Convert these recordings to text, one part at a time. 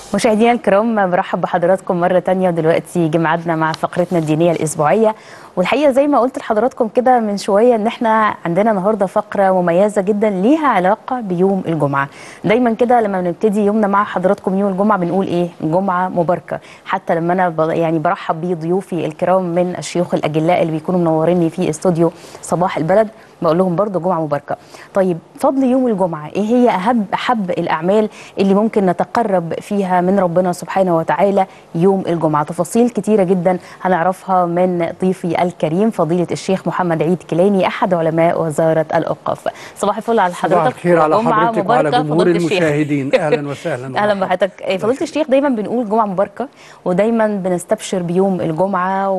مشاهدينا الكرام برحب بحضراتكم مرة تانية ودلوقتي جمعتنا مع فقرتنا الدينية الأسبوعية والحقيقة زي ما قلت لحضراتكم كده من شوية إن إحنا عندنا النهاردة فقرة مميزة جدا ليها علاقة بيوم الجمعة دايما كده لما بنبتدي يومنا مع حضراتكم يوم الجمعة بنقول إيه جمعة مباركة حتى لما أنا ب- يعني برحب بضيوفي الكرام من الشيوخ الأجلاء اللي بيكونوا منوريني في استوديو صباح البلد بقول لهم برضو جمعة مباركة طيب فضل يوم الجمعة ايه هي أهم أحب الأعمال اللي ممكن نتقرب فيها من ربنا سبحانه وتعالى يوم الجمعة تفاصيل كتيرة جدا هنعرفها من ضيفي الكريم فضيلة الشيخ محمد عيد كيلاني أحد علماء وزارة الأوقاف صباح الفل على حضرتك صباح الخير على جمعة حضرتك وعلى مباركة جمهور فضيلة الشيخ. المشاهدين اهلا وسهلا اهلا بحضرتك إيه، فضيله الشيخ دايما بنقول جمعه مباركه ودايما بنستبشر بيوم الجمعه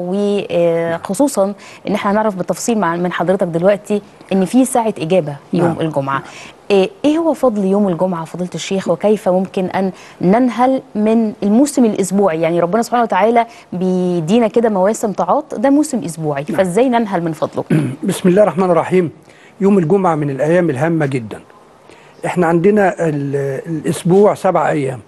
وخصوصا ان احنا هنعرف بالتفصيل مع من حضرتك دلوقتي ان في ساعه اجابه يوم نعم. الجمعه إيه إيه هو فضل يوم الجمعة فضيلة الشيخ وكيف ممكن أن ننهل من الموسم الأسبوعي يعني ربنا سبحانه وتعالى بيدينا كده مواسم طاعات ده موسم أسبوعي فإزاي ننهل من فضله بسم الله الرحمن الرحيم يوم الجمعة من الأيام الهامة جدا احنا عندنا ال- الأسبوع سبع أيام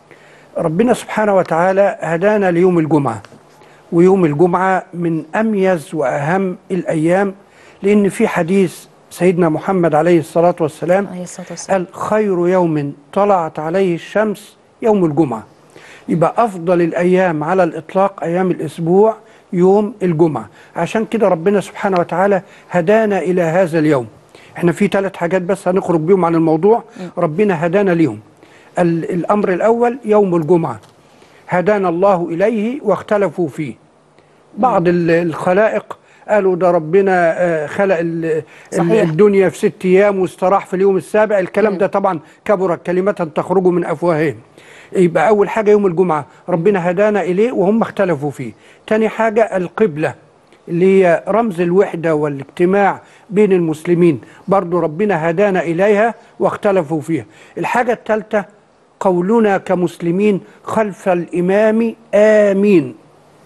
ربنا سبحانه وتعالى هدانا ليوم الجمعة ويوم الجمعة من أميز وأهم الأيام لأن في حديث سيدنا محمد عليه الصلاة والسلام عليه الصلاة والسلام قال خير يوم طلعت عليه الشمس يوم الجمعة يبقى أفضل الأيام على الإطلاق أيام الأسبوع يوم الجمعة عشان كده ربنا سبحانه وتعالى هدانا إلى هذا اليوم احنا في ثلاث حاجات بس هنخرج بيهم عن الموضوع ربنا هدانا ليهم ال- الأمر الأول يوم الجمعة هدانا الله إليه واختلفوا فيه بعض ال- الخلائق قالوا ده ربنا آه، خلق ال- ال- صحيح. الدنيا في ست ايام واستراح في اليوم السابع الكلام ده طبعا كبرت كلمة تخرج من افواههم يبقى اول حاجة يوم الجمعة ربنا هدانا اليه وهم اختلفوا فيه تاني حاجة القبلة اللي هي رمز الوحدة والاجتماع بين المسلمين برضو ربنا هدانا إليها واختلفوا فيها الحاجة الثالثة قولنا كمسلمين خلف الإمام آمين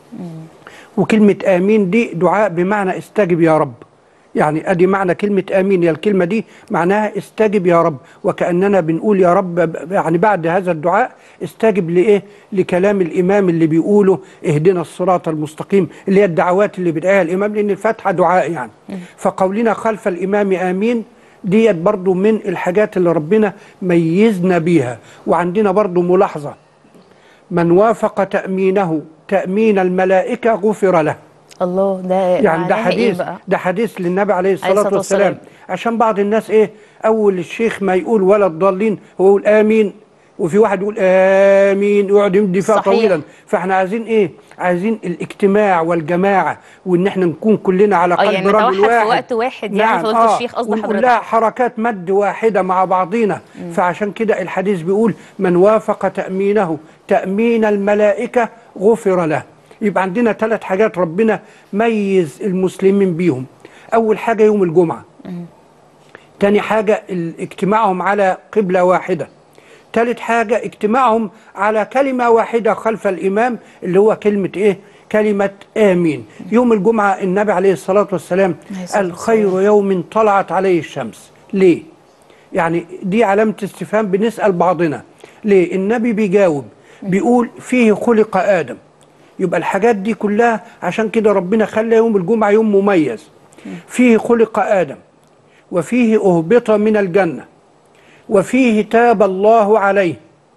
وكلمة آمين دي دعاء بمعنى استجب يا رب يعني ادي معنى كلمة آمين هي الكلمة دي معناها استجب يا رب وكأننا بنقول يا رب ب- يعني بعد هذا الدعاء استجب لإيه لكلام الإمام اللي بيقوله اهدنا الصراط المستقيم اللي هي الدعوات اللي بيدعيها الإمام لأن الفاتحة دعاء يعني فقولنا خلف الإمام آمين ديت برضو من الحاجات اللي ربنا ميزنا بيها وعندنا برضو ملاحظة من وافق تأمينه تأمين الملائكة غفر له الله ده يعني ده معناها إيه حديث بقى؟ ده حديث للنبي عليه الصلاة, الصلاة والسلام. والسلام عشان بعض الناس ايه اول الشيخ ما يقول ولا الضالين هو يقول امين وفي واحد يقول امين ويقعد يمدي فيها صحيح. طويلا فاحنا عايزين ايه عايزين الاجتماع والجماعه وان احنا نكون كلنا على آه، قلب يعني رجل نتوحد في واحد وقت واحد يعني فضيلة الشيخ قصد ونقول حضرتك. لها حركات مد واحدة مع بعضينا فعشان كده الحديث بيقول من وافق تأمينه تأمين الملائكة غفر له يبقى عندنا ثلاث حاجات ربنا ميز المسلمين بيهم أول حاجة يوم الجمعة تاني حاجة ال- اجتماعهم على قبلة واحدة تالت حاجة اجتماعهم على كلمة واحدة خلف الإمام اللي هو كلمة إيه؟ كلمة آمين يوم الجمعة النبي عليه الصلاة والسلام عليه الصلاة قال خير يوم طلعت عليه الشمس ليه؟ يعني دي علامة استفهام بنسأل بعضنا ليه؟ النبي بيجاوب بيقول فيه خلق آدم يبقى الحاجات دي كلها عشان كده ربنا خلى يوم الجمعة يوم مميز فيه خلق آدم وفيه أهبط من الجنة وفيه تاب الله عليه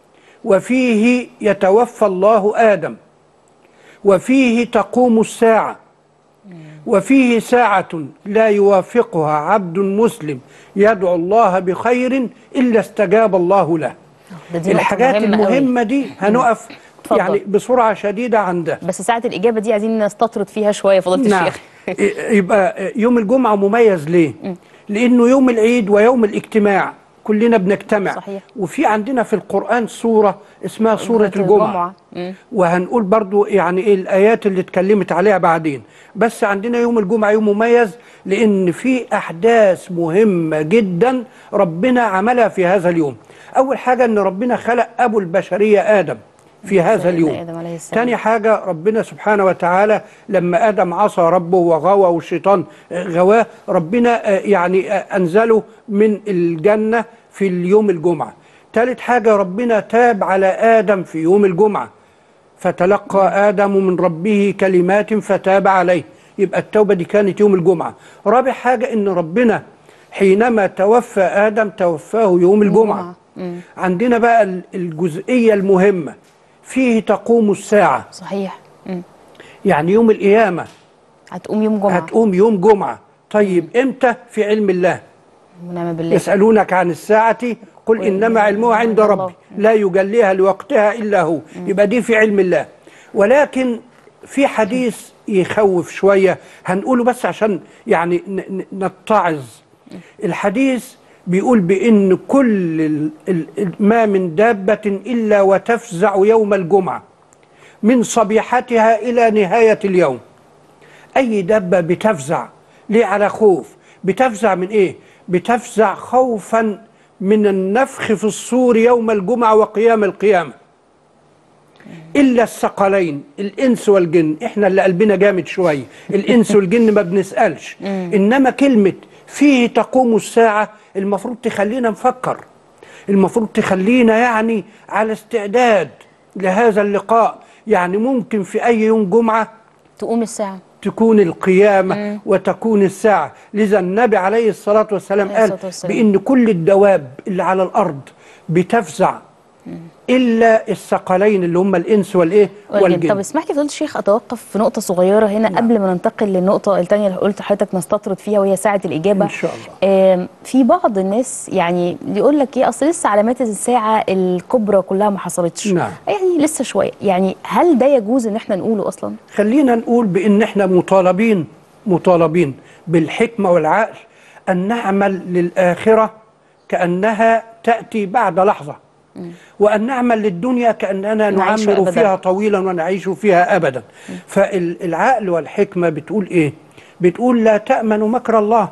وفيه يتوفى الله آدم وفيه تقوم الساعة وفيه ساعة لا يوافقها عبد مسلم يدعو الله بخير إلا استجاب الله له ده دي نقطة الحاجات مهمة قوي. المهمة دي هنقف اتفضل. يعني بسرعة شديدة عندها بس ساعة الإجابة دي عايزين نستطرد فيها شوية فضيلة نعم الشيخ يبقى يوم الجمعة مميز ليه؟ لأنه يوم العيد ويوم الاجتماع كلنا بنجتمع صحيح. وفي عندنا في القرآن سورة اسمها سورة الجمعة مم. وهنقول برضو يعني ايه الآيات اللي اتكلمت عليها بعدين بس عندنا يوم الجمعة يوم مميز لأن في أحداث مهمة جدا ربنا عملها في هذا اليوم أول حاجة أن ربنا خلق أبو البشرية آدم في هذا سيدنا اليوم آدم عليه السلام. تاني حاجة ربنا سبحانه وتعالى لما آدم عصى ربه وغوى والشيطان غواه ربنا آه، يعني آه، أنزله من الجنة في اليوم الجمعة تالت حاجة ربنا تاب على آدم في يوم الجمعة فتلقى آدم من ربه كلمات فتاب عليه يبقى التوبة دي كانت يوم الجمعة رابع حاجة إن ربنا حينما توفى آدم توفاه يوم الجمعة عندنا بقى ال- الجزئية المهمة فيه تقوم الساعة صحيح مم. يعني يوم القيامة هتقوم يوم جمعه هتقوم يوم جمعة طيب إمتى في علم الله ونعم بالله يسألونك عن الساعة قل إنما علمها عند الله. ربي لا يجليها لوقتها إلا هو يبقى دي في علم الله ولكن في حديث يخوف شوية هنقوله بس عشان يعني ن- ن- نتعظ الحديث بيقول بأن كل ال- ال- ال- ما من دابة إلا وتفزع يوم الجمعة من صبيحتها إلى نهاية اليوم أي دابة بتفزع ليه على خوف بتفزع من إيه بتفزع خوفا من النفخ في الصور يوم الجمعة وقيام القيامة إلا الثقلين الإنس والجن إحنا اللي قلبنا جامد شوية الإنس والجن ما بنسألش إنما كلمة فيه تقوم الساعة المفروض تخلينا نفكر المفروض تخلينا يعني على استعداد لهذا اللقاء يعني ممكن في أي يوم جمعة تقوم الساعه تكون القيامة وتكون الساعة لذا النبي عليه الصلاة والسلام عليه قال الصلاة والسلام. بأن كل الدواب اللي على الأرض بتفزع إلا الثقلين اللي هم الإنس والإيه والجن. والجن طب اسمح لي فضيله الشيخ اتوقف في نقطه صغيره هنا نعم. قبل ما ننتقل للنقطه الثانيه اللي قلت لحضرتك نستطرد فيها وهي ساعه الاجابه إن شاء الله. آم، في بعض الناس يعني يقول لك ايه اصل لسه علامات الساعه الكبرى كلها ما حصلتش نعم. يعني لسه شويه يعني هل ده يجوز ان احنا نقوله اصلا خلينا نقول بأن احنا مطالبين مطالبين بالحكمة والعقل أن نعمل للآخرة كأنها تأتي بعد لحظة وأن نعمل للدنيا كأننا نعيش نعمر أبداً. فيها طويلا ونعيش فيها أبدا فالعقل والحكمة بتقول إيه بتقول لا تأمن مكر الله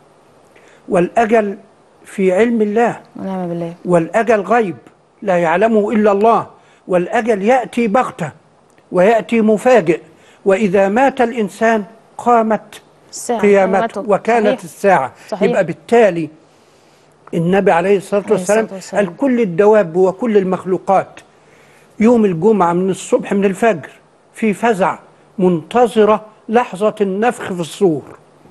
والأجل في علم الله ونعم بالله والأجل غيب لا يعلمه إلا الله والأجل يأتي بغتة ويأتي مفاجئ وإذا مات الإنسان قامت الساعة قيامته وكانت صحيح. الساعة صحيح. يبقى بالتالي النبي عليه الصلاة عليه والسلام الصلاة والسلام. قال كل الدواب وكل المخلوقات يوم الجمعة من الصبح من الفجر في فزع منتظرة لحظة النفخ في الصور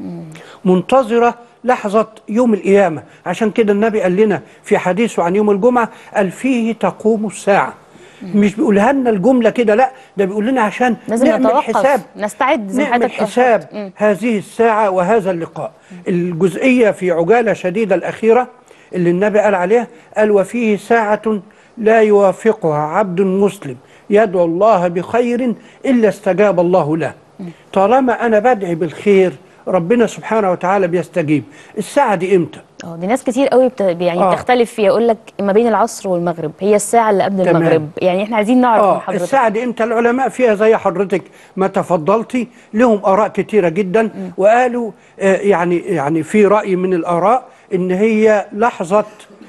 منتظرة لحظة يوم القيامة عشان كده النبي قال لنا في حديثه عن يوم الجمعة قال فيه تقوم الساعة مش بيقولها لنا الجملة كده لا ده بيقول لنا عشان لازم نعمل نتوقف حساب نستعد زي ما نعمل حضرتك حساب أشرت. مم. هذه الساعة وهذا اللقاء الجزئية في عجالة شديدة الأخيرة اللي النبي قال عليها قال وفيه ساعة لا يوافقها عبد مسلم يدعو الله بخير إلا استجاب الله له طالما أنا بدعي بالخير ربنا سبحانه وتعالى بيستجيب الساعة دي إمتى اه دي ناس كتير قوي بت... يعني آه. بتختلف فيها يقول لك ما بين العصر والمغرب هي الساعه اللي قبل تمام. المغرب يعني احنا عايزين نعرف من اه حضرتك الساعة دي امتى العلماء فيها زي حضرتك ما تفضلتي لهم آراء كتيرة جدا وقالوا آه يعني يعني في رأي من الآراء إن هي لحظة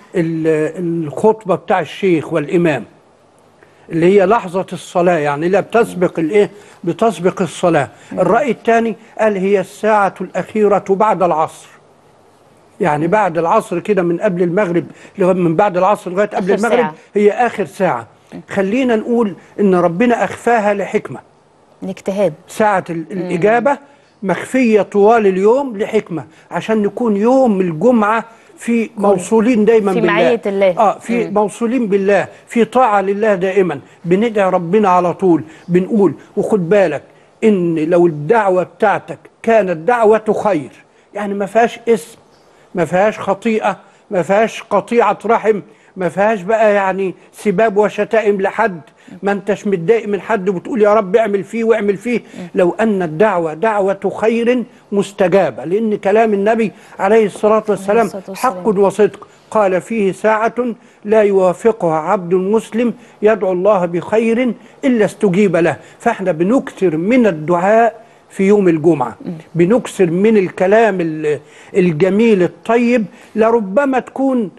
ال- الخطبة بتاع الشيخ والإمام اللي هي لحظة الصلاة يعني لا بتسبق الإيه بتسبق الصلاة الرأي الثاني قال هي الساعة الأخيرة بعد العصر يعني بعد العصر كده من قبل المغرب لغاية من بعد العصر لغاية قبل آخر المغرب ساعة. هي آخر ساعة خلينا نقول إن ربنا أخفاها لحكمة الاجتهاد ساعة ال- الإجابة مخفية طوال اليوم لحكمة عشان نكون يوم الجمعة في موصولين دايما في بالله معية الله. اه في موصولين بالله في طاعة لله دائما بندعي ربنا على طول بنقول وخد بالك ان لو الدعوة بتاعتك كانت دعوة خير يعني ما فيهاش اسم ما فيهاش خطيئة ما فيهاش قطيعة رحم ما فيهاش بقى يعني سباب وشتائم لحد ما انتش متضايق من حد وبتقول يا رب اعمل فيه واعمل فيه لو ان الدعوة دعوة خير مستجابة لان كلام النبي عليه الصلاة والسلام الصلاة والسلام. حق وصدق قال فيه ساعة لا يوافقها عبد مسلم يدعو الله بخير إلا استجيب له فاحنا بنكثر من الدعاء في يوم الجمعة بنكثر من الكلام ال- الجميل الطيب لربما تكون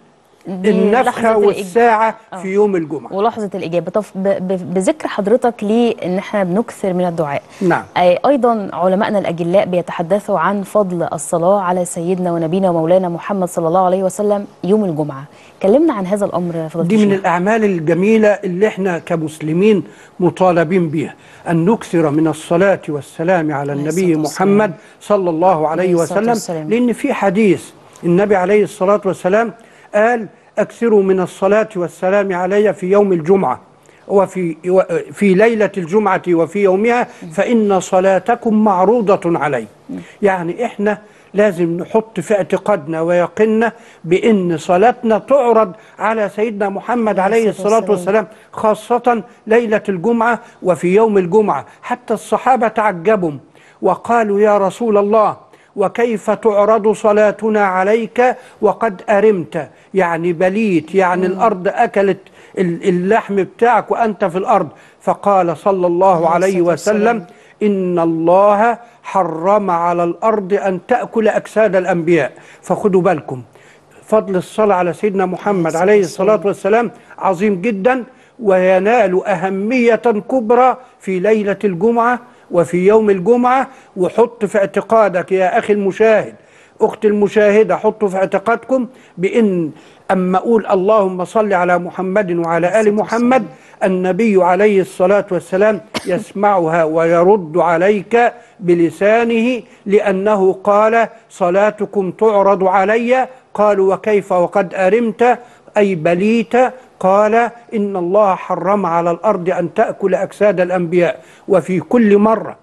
دي النفخه لحظة الإج- والساعه آه. في يوم الجمعه ولحظه الاجابه طب ب- ب- بذكر حضرتك ليه ان احنا بنكثر من الدعاء نعم أي ايضا علمائنا الاجلاء بيتحدثوا عن فضل الصلاه على سيدنا ونبينا ومولانا محمد صلى الله عليه وسلم يوم الجمعه كلمنا عن هذا الامر فضيله دي من الشيخ. الأعمال الجميلة اللي احنا كمسلمين مطالبين بها أن نكثر من الصلاة والسلام على عليه النبي الصلاة والسلام. محمد صلى الله عليه عليه الصلاة وسلم والسلام. لأن في حديث النبي عليه الصلاة والسلام قال أكثروا من الصلاة والسلام علي في يوم الجمعة وفي في ليلة الجمعة وفي يومها فإن صلاتكم معروضة علي يعني إحنا لازم نحط في اعتقادنا ويقيننا بأن صلاتنا تعرض على سيدنا محمد عليه الصلاة والسلام خاصة ليلة الجمعة وفي يوم الجمعة حتى الصحابة تعجبوا وقالوا يا رسول الله وكيف تعرض صلاتنا عليك وقد أرمت يعني بليت يعني الأرض أكلت ال- اللحم بتاعك وأنت في الأرض فقال صلى الله عليه عليه الصلاة والسلام. وسلم إن الله حرم على الأرض أن تأكل أجساد الأنبياء فخدوا بالكم فضل الصلاة على سيدنا محمد عليه الصلاة والسلام عظيم جدا وينال أهمية كبرى في ليلة الجمعة وفي يوم الجمعة وحط في اعتقادك يا أخي المشاهد أختي المشاهدة حطوا في اعتقادكم بأن أما أقول اللهم صل على محمد وعلى آل محمد النبي عليه الصلاة والسلام يسمعها ويرد عليك بلسانه لأنه قال صلاتكم تعرض علي قالوا وكيف وقد أرمت أي بليت قال إن الله حرم على الأرض أن تأكل أجساد الأنبياء وفي كل مرة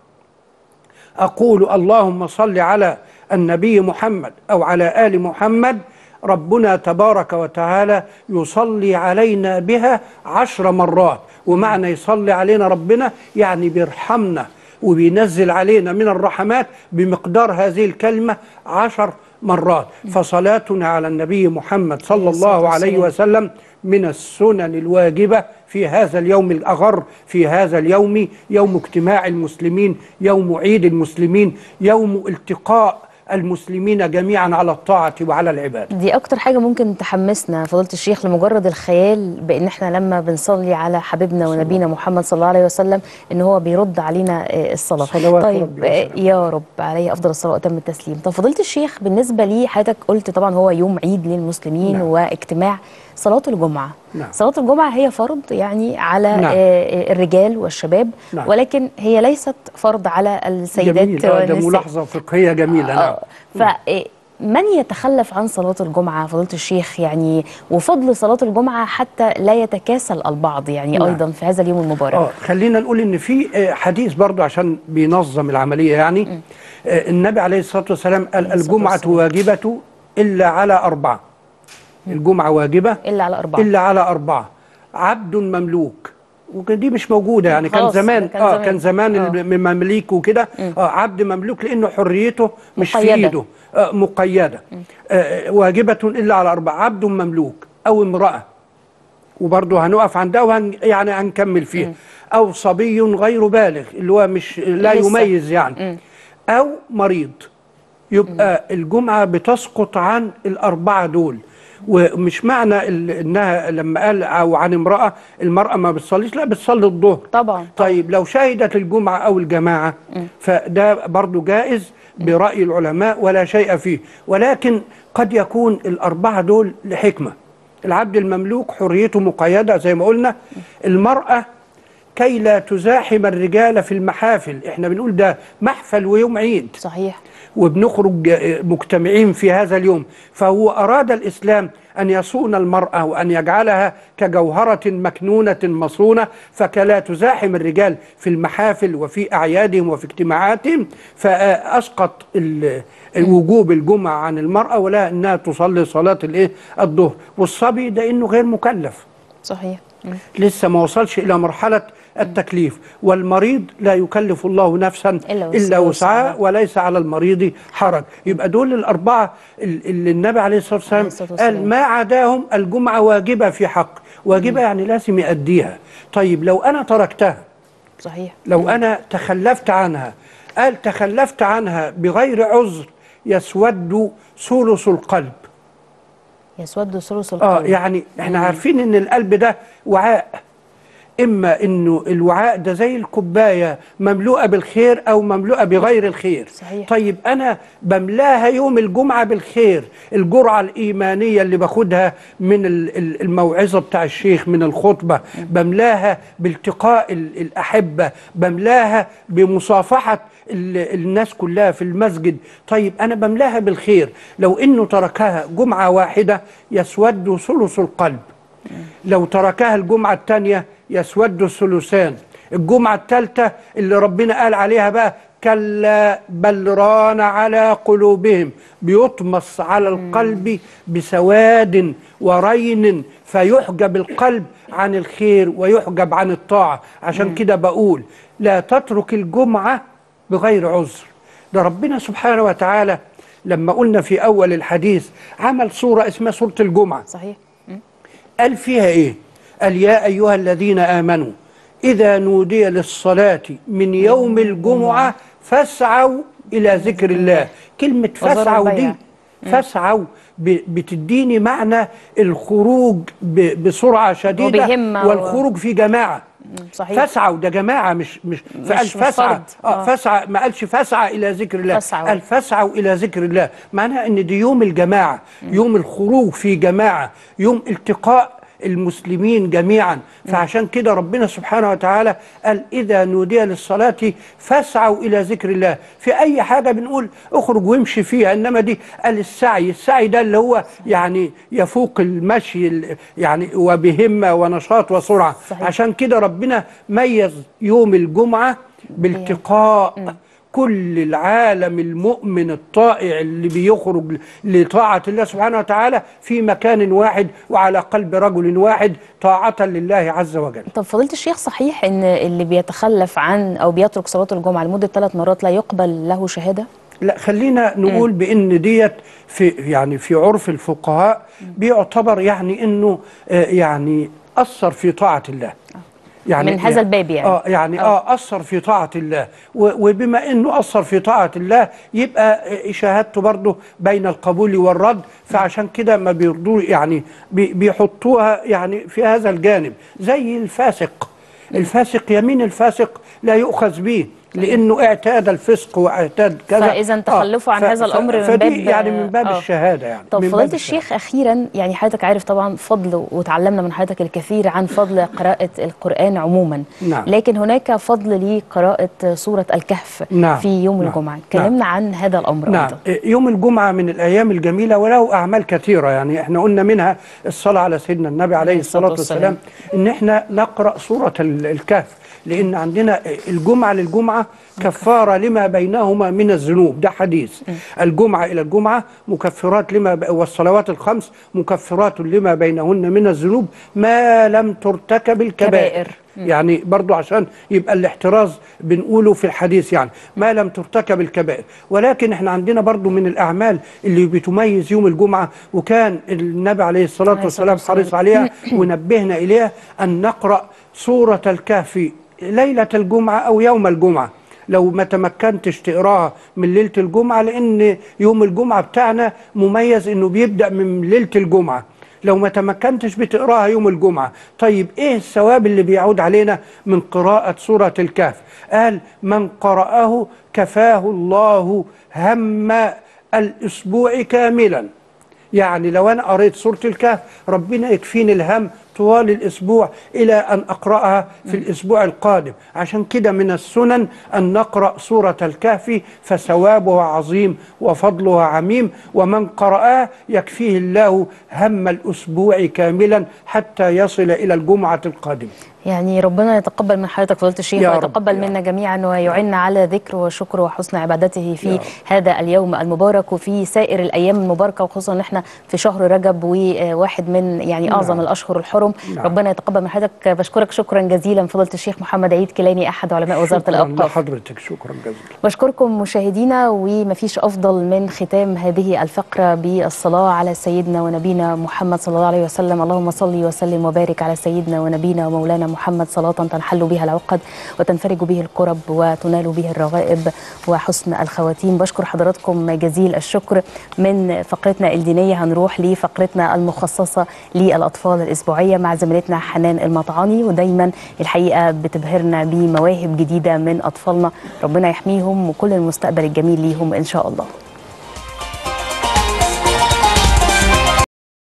أقول اللهم صل على النبي محمد أو على آل محمد ربنا تبارك وتعالى يصلي علينا بها عشر مرات ومعنى يصلي علينا ربنا يعني بيرحمنا وبينزل علينا من الرحمات بمقدار هذه الكلمة عشر مرات فصلاتنا على النبي محمد صلى الله عليه وسلم من السنن الواجبة في هذا اليوم الأغر في هذا اليوم يوم اجتماع المسلمين يوم عيد المسلمين يوم التقاء المسلمين جميعا على الطاعة وعلى العبادة دي اكتر حاجه ممكن تحمسنا فضيله الشيخ لمجرد الخيال بان احنا لما بنصلي على حبيبنا ونبينا محمد صلى الله عليه وسلم ان هو بيرد علينا آه، الصلاه صلوات طيب ربي آه، وسلامه. يا رب عليه افضل الصلاه واتم التسليم طب فضيله الشيخ بالنسبه لي حضرتك قلت طبعا هو يوم عيد للمسلمين نعم. واجتماع صلاه الجمعه نعم. صلاه الجمعه هي فرض يعني على نعم. آه، الرجال والشباب نعم. ولكن هي ليست فرض على السيدات جميل آه، ده والنساء. ملاحظة فقهية جميلة نعم فمن يتخلف عن صلاة الجمعة فضيلة الشيخ يعني وفضل صلاة الجمعة حتى لا يتكاسل البعض يعني نعم. أيضا في هذا اليوم المبارك اه خلينا نقول ان في آه، حديث برضو عشان بينظم العمليه يعني آه، النبي عليه الصلاه والسلام قال عليه الصلاة الجمعه والسلام. واجبه الا على اربعه الجمعه واجبه إلا على أربعة الا على اربعه عبد مملوك ودي مش موجوده يعني كان خلاص، زمان كان اه زمان. كان زمان آه. المماليك وكده اه عبد مملوك لانه حريته مش في مقيدة. ايده آه مقيده آه واجبه الا على اربعه عبد مملوك او امراه وبرضه هنقف عندها وهن يعني هنكمل فيها او صبي غير بالغ اللي هو مش لا لسه. يميز يعني او مريض يبقى الجمعه بتسقط عن الاربعه دول ومش معنى ال- انها لما قال او عن امراه المراه ما بتصليش لا بتصلي الظهر طبعا طيب لو شهدت الجمعة أو الجماعة فده برضو جائز برأي العلماء ولا شيء فيه ولكن قد يكون الأربعة دول لحكمة العبد المملوك حريته مقيدة زي ما قلنا المرأة كي لا تزاحم الرجال في المحافل احنا بنقول ده محفل ويوم عيد صحيح وبنخرج مجتمعين في هذا اليوم فهو أراد الإسلام أن يصون المرأة وأن يجعلها كجوهرة مكنونة مصونة فكلا تزاحم الرجال في المحافل وفي أعيادهم وفي اجتماعاتهم فأسقط ال- الوجوب الجمعة عن المرأة ولا أنها تصلي صلاة الإيه الظهر والصبي ده إنه غير مكلف صحيح مم. لسه ما وصلش إلى مرحلة التكليف والمريض لا يكلف الله نفسا إلا وسعها. إلا وسعها وليس على المريض حرج يبقى دول الأربعة ال- اللي النبي عليه الصلاة والسلام عليه الصلاة والسلام. قال ما عداهم الجمعة واجبة في حق واجبة يعني لازم يأديها طيب لو أنا تركتها صحيح لو أنا تخلفت عنها قال تخلفت عنها بغير عذر يسود ثلث القلب يسود ثلث اه القلب يعني احنا عارفين ان القلب ده وعاء اما انه الوعاء ده زي الكوبايه مملوءه بالخير او مملوءه بغير الخير صحيح. طيب انا بملاها يوم الجمعه بالخير الجرعه الايمانيه اللي باخدها من ال- ال- الموعظه بتاع الشيخ من الخطبه بملاها بالتقاء ال- الاحبه بملاها بمصافحه ال- الناس كلها في المسجد طيب انا بملاها بالخير لو انه تركها جمعه واحده يسود ثلث القلب لو تركها الجمعة الثانية يسود الثلثان الجمعة الثالثة اللي ربنا قال عليها بقى كلا بل ران على قلوبهم بيطمس على القلب بسواد ورين فيحجب القلب عن الخير ويحجب عن الطاعة عشان كده بقول لا تترك الجمعة بغير عذر ده ربنا سبحانه وتعالى لما قلنا في أول الحديث عمل صورة اسمها صورة الجمعة صحيح قال فيها ايه قال يا ايها الذين امنوا اذا نودي للصلاه من يوم الجمعه فاسعوا الى ذكر الله كلمه وذروا فاسعوا دي البيع. فاسعوا ب- بتديني معنى الخروج ب- بسرعه شديده وبهمة و- والخروج في جماعه مم، صحيح فاسعوا ده جماعه مش مش فقال مش فاسعى فرد. اه آه. فاسعى ما قالش فاسعى الى ذكر الله فاسعوا. قال فاسعوا الى ذكر الله معناها ان دي يوم الجماعه يوم الخروج في جماعه يوم التقاء المسلمين جميعا فعشان كده ربنا سبحانه وتعالى قال اذا نودي للصلاه فاسعوا الى ذكر الله في اي حاجه بنقول اخرج وامشي فيها انما دي قال السعي السعي ده اللي هو يعني يفوق المشي ال- يعني وبهمه ونشاط وسرعه صحيح. عشان كده ربنا ميز يوم الجمعه بالتقاء كل العالم المؤمن الطائع اللي بيخرج لطاعة الله سبحانه وتعالى في مكان واحد وعلى قلب رجل واحد طاعة لله عز وجل طب فضيلة الشيخ صحيح ان اللي بيتخلف عن او بيترك صلاة الجمعة لمدة ثلاث مرات لا يقبل له شهادة؟ لا خلينا نقول بان ديت في يعني في عرف الفقهاء بيعتبر يعني انه آه، يعني اثر في طاعه الله من هذا الباب يعني. اه يعني اه اثر في طاعه الله و- وبما انه اثر في طاعه الله يبقى آه، شهادته برضه بين القبول والرد فعشان كده ما بيرضوا يعني بي- بيحطوها يعني في هذا الجانب زي الفاسق الفاسق يمين الفاسق لا يؤخذ به لانه اعتاد الفسق واعتاد كذا فإذا تخلفه عن هذا الأمر من فدي باب- يعني من باب آه. الشهاده يعني طب من فضيلة باب الشهادة. الشيخ أخيرا يعني حضرتك عارف طبعا فضل وتعلمنا من حضرتك الكثير عن فضل قراءة القرآن عموما نعم. لكن هناك فضل لقراءة سورة الكهف نعم. في يوم نعم. الجمعة كلمنا عن هذا الأمر نعم أيضا يوم الجمعة من الأيام الجميلة وله أعمال كثيرة يعني احنا قلنا منها الصلاة على سيدنا النبي عليه الصلاة والسلام إن احنا نقرأ سورة ال- الكهف لأن عندنا الجمعة للجمعة كفارة لما بينهما من الذنوب ده حديث الجمعة إلى الجمعة مكفرات لما ب... والصلوات الخمس مكفرات لما بينهن من الذنوب ما لم ترتكب الكبائر كبائر. يعني برضو عشان يبقى الاحتراز بنقوله في الحديث يعني ما لم ترتكب الكبائر ولكن احنا عندنا برضو من الأعمال اللي بتميز يوم الجمعة وكان النبي عليه الصلاة عليه الصلاة والسلام حريص عليها ونبهنا إليها أن نقرأ سورة الكهف ليلة الجمعة أو يوم الجمعة لو ما تمكنتش تقراها من ليلة الجمعة لأن يوم الجمعة بتاعنا مميز إنه بيبدأ من ليلة الجمعة لو ما تمكنتش بتقراها يوم الجمعة طيب ايه الثواب اللي بيعود علينا من قراءة سورة الكهف قال من قرأه كفاه الله هم الأسبوع كاملا يعني لو أنا قريت سورة الكهف ربنا يكفيني الهم طوال الأسبوع إلى أن أقرأها في الأسبوع القادم عشان كده من السنن أن نقرأ سورة الكهف فثوابها عظيم وفضلها عميم ومن قرأها يكفيه الله هم الأسبوع كاملا حتى يصل إلى الجمعة القادمة يعني ربنا يتقبل من حضرتك فضيلة الشيخ يا رب، ويتقبل يا منا جميعا ويعيننا على ذكر وشكر وحسن عبادته في هذا اليوم المبارك وفي سائر الأيام المباركة وخصوصا ان احنا في شهر رجب وواحد من يعني أعظم نعم. الأشهر الحرم لهم نعم. ربنا يتقبل من حضرتك بشكرك شكرا جزيلا فضيله الشيخ محمد عيد كيلاني احد علماء وزاره شكراً الاوقاف لحضرتك شكرا جزيلا بشكركم مشاهدينا ومفيش افضل من ختام هذه الفقره بالصلاه على سيدنا ونبينا محمد صلى الله عليه وسلم اللهم صل وسلم وبارك على سيدنا ونبينا ومولانا محمد صلاه تنحل بها العقد وتنفرج به الكرب وتنال به الرغائب وحسن الخواتيم بشكر حضراتكم جزيل الشكر من فقرتنا الدينيه هنروح لفقرتنا المخصصه للاطفال الاسبوعيه مع زميلتنا حنان المطعاني ودايما الحقيقه بتبهرنا بمواهب جديده من اطفالنا ربنا يحميهم وكل المستقبل الجميل ليهم ان شاء الله